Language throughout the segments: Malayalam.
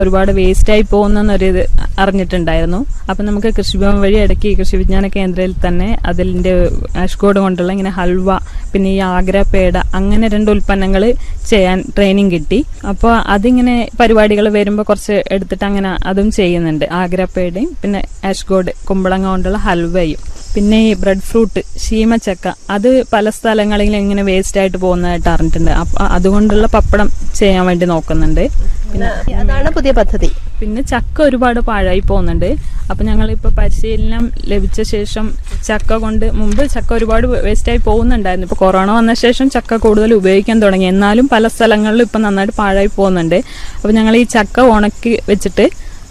ഒരുപാട് വേസ്റ്റ് ആയി പോകുന്നൊരു ഇത് അറിഞ്ഞിട്ടുണ്ടായിരുന്നു അപ്പൊ നമുക്ക് കൃഷിഭവൻ വഴി ഇടയ്ക്ക് ഈ കൃഷി വിജ്ഞാന കേന്ദ്രയിൽ തന്നെ അതിന്റെ അഷ്കോഡ് കൊണ്ടുള്ള ഇങ്ങനെ ഹൽവ പിന്നെ ഈ ആഗ്ര പേട അങ്ങനെ രണ്ട് ഉൽപ്പന്നങ്ങൾ ചെയ്യാൻ ട്രെയിനിങ് കിട്ടി അപ്പോൾ അതിങ്ങനെ പരിപാടികൾ വരുമ്പോൾ കുറച്ച് എടുത്തിട്ട് അങ്ങനെ അതും ചെയ്യുന്നുണ്ട് ആഗ്ര പേടയും പിന്നെ അഷ്കോഡ് കുമ്പളങ്ങ കൊണ്ടുള്ള ഹൽവയും പിന്നെ ഈ ബ്രെഡ് ഫ്രൂട്ട് ശീമച്ചക്ക അത് പല സ്ഥലങ്ങളിലും ഇങ്ങനെ വേസ്റ്റ് ആയിട്ട് പോകുന്നതായിട്ട് അറിഞ്ഞിട്ടുണ്ട് അപ്പൊ അതുകൊണ്ടുള്ള പപ്പടം ചെയ്യാൻ വേണ്ടി നോക്കുന്നുണ്ട് പിന്നെ അതാണ് പുതിയ പദ്ധതി പിന്നെ ചക്ക ഒരുപാട് പാഴായി പോകുന്നുണ്ട് അപ്പൊ ഞങ്ങൾ ഇപ്പൊ പരിശീലനം ലഭിച്ച ശേഷം ചക്ക കൊണ്ട് മുമ്പ് ചക്ക ഒരുപാട് വേസ്റ്റ് ആയി പോകുന്നുണ്ടായിരുന്നു ഇപ്പൊ കൊറോണ വന്ന ശേഷം ചക്ക കൂടുതൽ ഉപയോഗിക്കാൻ തുടങ്ങി എന്നാലും പല സ്ഥലങ്ങളിലും ഇപ്പൊ നന്നായിട്ട് പാഴായി പോകുന്നുണ്ട് അപ്പൊ ഞങ്ങൾ ഈ ചക്ക ഉണക്കി വെച്ചിട്ട്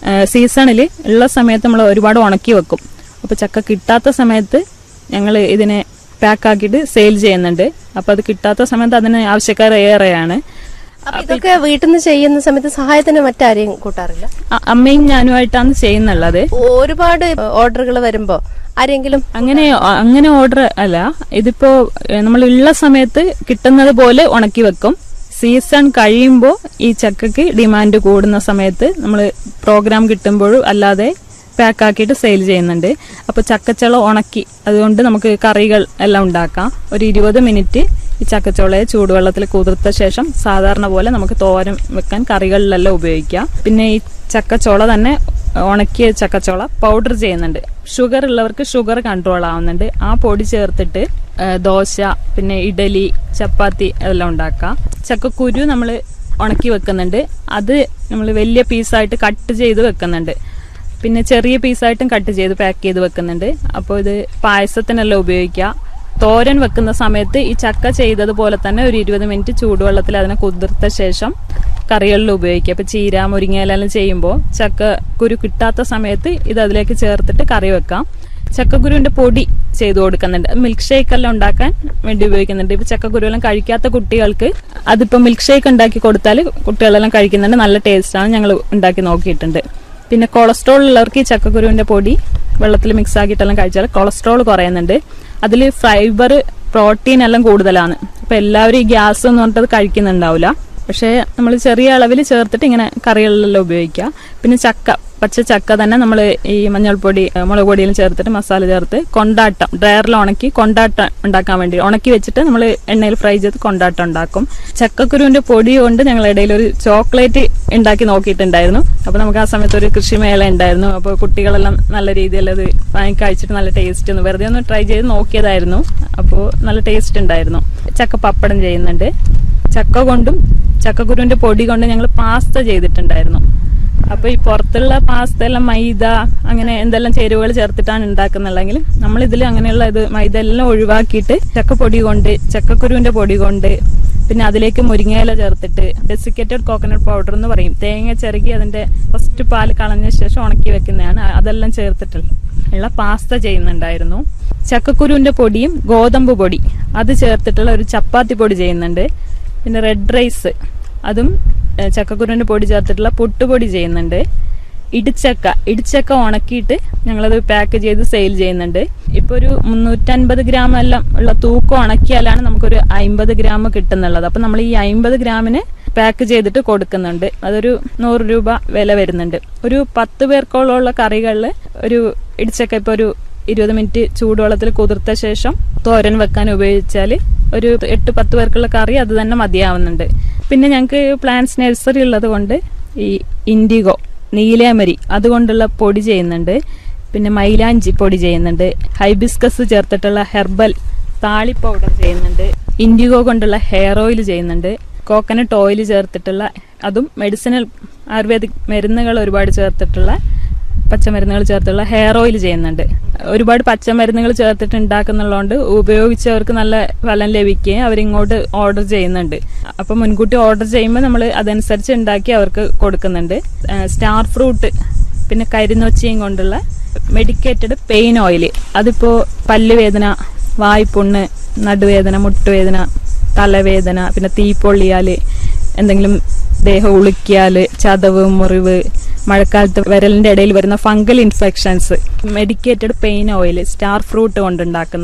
സീസണിൽ ഉള്ള സമയത്ത് നമ്മൾ ഒരുപാട് ഉണക്കി വെക്കും അപ്പൊ ചക്ക കിട്ടാത്ത സമയത്ത് ഞങ്ങൾ ഇതിനെ പാക്ക് ആക്കിയിട്ട് സെയിൽ ചെയ്യുന്നുണ്ട് അപ്പൊ അത് കിട്ടാത്ത സമയത്ത് അതിന് ആവശ്യക്കാർ ഏറെയാണ് അപ്പൊ ഇതൊക്കെ വീട്ടിൽ നിന്ന് ചെയ്യുന്ന സമയത്ത് സഹായത്തിന് മറ്റാരെയും കൂട്ടാറില്ല അ- അമ്മയും ഞാനുമായിട്ടാണ് ചെയ്യുന്നുള്ളത് ഒരുപാട് ഓർഡറുകൾ വരുമ്പോ ആരെങ്കിലും അങ്ങനെ അങ്ങനെ ഓർഡർ അല്ല ഇതിപ്പോ നമ്മൾ ഉള്ള സമയത്ത് കിട്ടുന്നത് പോലെ ഉണക്കി വെക്കും സീസൺ കഴിയുമ്പോൾ ഈ ചക്കക്ക് ഡിമാൻഡ് കൂടുന്ന സമയത്ത് നമ്മൾ പ്രോഗ്രാം കിട്ടുമ്പോഴും അല്ലാതെ പാക്ക് ആക്കിയിട്ട് സെയിൽ ചെയ്യുന്നുണ്ട് അപ്പൊ ചക്കച്ചുള ഉണക്കി അതുകൊണ്ട് നമുക്ക് കറികൾ എല്ലാം ഉണ്ടാക്കാം ഒരു ഇരുപത് മിനിറ്റ് ഈ ചക്കച്ചുളയെ ചൂടുവെള്ളത്തിൽ കുതിർത്ത ശേഷം സാധാരണ പോലെ നമുക്ക് തോരൻ വെക്കാൻ കറികളിലെല്ലാം ഉപയോഗിക്കാം പിന്നെ ഈ ചക്കച്ചുള തന്നെ ഉണക്കിയ ചക്കച്ചോള പൗഡർ ചെയ്യുന്നുണ്ട് ഷുഗർ ഉള്ളവർക്ക് ഷുഗർ കൺട്രോൾ ആവുന്നുണ്ട് ആ പൊടി ചേർത്തിട്ട് ആ, ദോശ പിന്നെ ഇഡലി ചപ്പാത്തി എല്ലാം ഉണ്ടാക്കാം ചക്കക്കുരു നമ്മൾ ഉണക്കി വെക്കുന്നുണ്ട് അത് നമ്മൾ വലിയ പീസായിട്ട് കട്ട് ചെയ്ത് വെക്കുന്നുണ്ട് പിന്നെ ചെറിയ പീസായിട്ടും കട്ട് ചെയ്ത് പാക്ക് ചെയ്ത് വെക്കുന്നുണ്ട് അപ്പോൾ ഇത് പായസത്തിനെല്ലാം ഉപയോഗിക്കാം തോരൻ വെക്കുന്ന സമയത്ത് ഈ ചക്ക ചെയ്തതുപോലെ തന്നെ ഒരു ഇരുപത് മിനിറ്റ് ചൂടുവെള്ളത്തിൽ അതിനെ കുതിർത്ത ശേഷം കറികളിൽ ഉപയോഗിക്കുക ഇപ്പൊ ചീര മുരിങ്ങയിലെല്ലാം ചെയ്യുമ്പോൾ ചക്ക കുരു കിട്ടാത്ത സമയത്ത് ഇത് അതിലേക്ക് ചേർത്തിട്ട് കറി വെക്കാം ചക്കക്കുരുവിന്റെ പൊടി ചെയ്തു കൊടുക്കുന്നുണ്ട് മിൽക്ക് ഷേക്ക് എല്ലാം ഉണ്ടാക്കാൻ വേണ്ടി ഉപയോഗിക്കുന്നുണ്ട് ഇപ്പൊ ചക്കക്കുരു എല്ലാം കഴിക്കാത്ത കുട്ടികൾക്ക് അതിപ്പോ മിൽക്ക് ഷേക്ക് ഉണ്ടാക്കി കൊടുത്താൽ കുട്ടികളെല്ലാം കഴിക്കുന്നുണ്ട് നല്ല ടേസ്റ്റാണ് ഞങ്ങൾ ഉണ്ടാക്കി നോക്കിയിട്ടുണ്ട് പിന്നെ കൊളസ്ട്രോൾ ഉള്ളവർക്ക് ഈ ചക്കക്കുരുവിന്റെ പൊടി വെള്ളത്തിൽ മിക്സ് ആക്കിയിട്ടെല്ലാം കഴിച്ചാൽ കൊളസ്ട്രോൾ കുറയുന്നുണ്ട് അതിൽ ഫൈബർ പ്രോട്ടീൻ എല്ലാം കൂടുതലാണ് അപ്പൊ എല്ലാവരും ഈ ഗ്യാസ് എന്ന് പറഞ്ഞിട്ട് അത് കഴിക്കുന്നുണ്ടാവില്ല പക്ഷേ നമ്മൾ ചെറിയ അളവിൽ ചേർത്തിട്ട് ഇങ്ങനെ കറികളിലെല്ലാം ഉപയോഗിക്കുക പിന്നെ ചക്ക പച്ച ചക്ക തന്നെ നമ്മൾ ഈ മഞ്ഞൾപ്പൊടി ഏഹ് മുളക് പൊടിയിലും ചേർത്തിട്ട് മസാല ചേർത്ത് കൊണ്ടാട്ടം ഡ്രയറിൽ ഉണക്കി കൊണ്ടാട്ടം ഉണ്ടാക്കാൻ വേണ്ടി ഉണക്കി വെച്ചിട്ട് നമ്മൾ എണ്ണയിൽ ഫ്രൈ ചെയ്ത് കൊണ്ടാട്ടം ഉണ്ടാക്കും ചക്കക്കുരുവിന്റെ പൊടി കൊണ്ട് ഞങ്ങൾ ഇടയിൽ ഒരു ചോക്ലേറ്റ് ഉണ്ടാക്കി നോക്കിയിട്ടുണ്ടായിരുന്നു അപ്പൊ നമുക്ക് ആ സമയത്ത് ഒരു കൃഷിമേള ഉണ്ടായിരുന്നു അപ്പോൾ കുട്ടികളെല്ലാം നല്ല രീതിയിൽ അത് വാങ്ങി കഴിച്ചിട്ട് നല്ല ടേസ്റ്റ് ഒന്ന് വെറുതെ ഒന്ന് ട്രൈ ചെയ്ത് നോക്കിയതായിരുന്നു അപ്പോൾ നല്ല ടേസ്റ്റ് ഉണ്ടായിരുന്നു ചക്ക പപ്പടം ചെയ്യുന്നുണ്ട് ചക്ക കൊണ്ടും ചക്കക്കുരുവിന്റെ പൊടി കൊണ്ട് ഞങ്ങൾ പാസ്ത ചെയ്തിട്ടുണ്ടായിരുന്നു അപ്പൊ ഈ പുറത്തുള്ള പാസ്ത എല്ലാം മൈദ അങ്ങനെ എന്തെല്ലാം ചേരുവകൾ ചേർത്തിട്ടാണ് ഉണ്ടാക്കുന്നുള്ളെങ്കിൽ നമ്മൾ ഇതിൽ അങ്ങനെയുള്ള ഇത് മൈദ എല്ലാം ഒഴിവാക്കിയിട്ട് ചക്കപ്പൊടി കൊണ്ട് ചക്കക്കുരുവിന്റെ പൊടി കൊണ്ട് പിന്നെ അതിലേക്ക് മുരിങ്ങയില ചേർത്തിട്ട് ഡെസിക്കേറ്റഡ് കോക്കനട്ട് പൗഡർ എന്ന് പറയും തേങ്ങ ചിരകി അതിന്റെ ഫസ്റ്റ് പാൽ കളഞ്ഞ ശേഷം ഉണക്കി വെക്കുന്നതാണ് അതെല്ലാം ചേർത്തിട്ട് ഉള്ള പാസ്ത ചെയ്യുന്നുണ്ടായിരുന്നു ചക്കക്കുരുവിന്റെ പൊടിയും ഗോതമ്പ് പൊടി അത് ചേർത്തിട്ടുള്ള ഒരു ചപ്പാത്തി പൊടി ചെയ്യുന്നുണ്ട് പിന്നെ റെഡ് റൈസ് അതും ഏഹ്, ചക്കക്കുരുവിന്റെ പൊടി ചേർത്തിട്ടുള്ള പുട്ടുപൊടി ചെയ്യുന്നുണ്ട് ഇടിച്ചക്ക ഇടിച്ചക്ക ഉണക്കിയിട്ട് ഞങ്ങളത് പാക്ക് ചെയ്ത് സെയിൽ ചെയ്യുന്നുണ്ട് ഇപ്പൊ ഒരു മുന്നൂറ്റൻപത് ഗ്രാം എല്ലാം ഉള്ള തൂക്കം ഉണക്കിയാലാണ് നമുക്കൊരു അമ്പത് ഗ്രാം കിട്ടുന്നുള്ളത് അപ്പൊ നമ്മൾ ഈ അമ്പത് ഗ്രാമിന് പാക്ക് ചെയ്തിട്ട് കൊടുക്കുന്നുണ്ട് അതൊരു നൂറ് രൂപ വില വരുന്നുണ്ട് ഒരു പത്ത് പേർക്കോളമുള്ള കറികളിൽ ഒരു ഇടിച്ചക്ക ഇപ്പൊ ഒരു ഇരുപത് മിനിറ്റ് ചൂടുവെള്ളത്തിൽ കുതിർത്ത ശേഷം തോരൻ വെക്കാൻ ഉപയോഗിച്ചാൽ ഒരു എട്ട് പത്ത് പേർക്കുള്ള കറി അത് തന്നെ മതിയാവുന്നുണ്ട് പിന്നെ ഞങ്ങൾക്ക് പ്ലാന്റ്സ് നഴ്സറി ഉള്ളത് കൊണ്ട് ഈ ഇൻഡിഗോ നീലാമരി അതുകൊണ്ടുള്ള പൊടി ചെയ്യുന്നുണ്ട് പിന്നെ മൈലാഞ്ചി പൊടി ചെയ്യുന്നുണ്ട് ഹൈബിസ്കസ് ചേർത്തിട്ടുള്ള ഹെർബൽ താളി പൗഡർ ചെയ്യുന്നുണ്ട് ഇൻഡിഗോ കൊണ്ടുള്ള ഹെയർ ഓയിൽ ചെയ്യുന്നുണ്ട് കോക്കനട്ട് ഓയിൽ ചേർത്തിട്ടുള്ള അതും മെഡിസിനൽ ആയുർവേദിക് മരുന്നുകൾ ഒരുപാട് ചേർത്തിട്ടുള്ള പച്ചമരുന്നുകൾ ചേർത്തുള്ള ഹെയർ ഓയിൽ ചെയ്യുന്നുണ്ട് ഒരുപാട് പച്ചമരുന്നുകൾ ചേർത്തിട്ട് ഉണ്ടാക്കുന്നുള്ളതുകൊണ്ട് ഉപയോഗിച്ചവർക്ക് നല്ല ഫലം ലഭിക്കുകയും അവരിങ്ങോട്ട് ഓർഡർ ചെയ്യുന്നുണ്ട് അപ്പൊ മുൻകൂട്ടി ഓർഡർ ചെയ്യുമ്പോൾ നമ്മൾ അതനുസരിച്ച് ഉണ്ടാക്കി അവർക്ക് കൊടുക്കുന്നുണ്ട് ഏഹ് സ്റ്റാർ ഫ്രൂട്ട് പിന്നെ കരിനൊച്ചിയും കൊണ്ടുള്ള മെഡിക്കേറ്റഡ് പെയിൻ ഓയിൽ അതിപ്പോ പല്ലുവേദന വായ്പുണ്ണ് നടുവേദന മുട്ടുവേദന തലവേദന പിന്നെ തീപ്പൊള്ളിയാല് എന്തെങ്കിലും ദേഹം ഉളുക്കിയാല് ചതവ് മുറിവ് മഴക്കാലത്ത് വിരലിന്റെ ഇടയിൽ വരുന്ന fungal infections medicated pain oil star fruit കൊണ്ടുണ്ടാക്കുന്നത്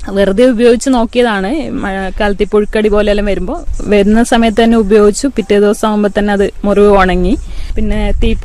വെറുതെ ഉപയോഗിച്ച് നോക്കിയതാണ് മഴക്കാലത്ത് ഈ പുഴുക്കടി പോലെയെല്ലാം വരുമ്പോൾ വരുന്ന സമയത്ത് തന്നെ ഉപയോഗിച്ചു പിറ്റേ ദിവസം ആകുമ്പോൾ തന്നെ അത് മുറിവ് ഉണങ്ങി പിന്നെ തീ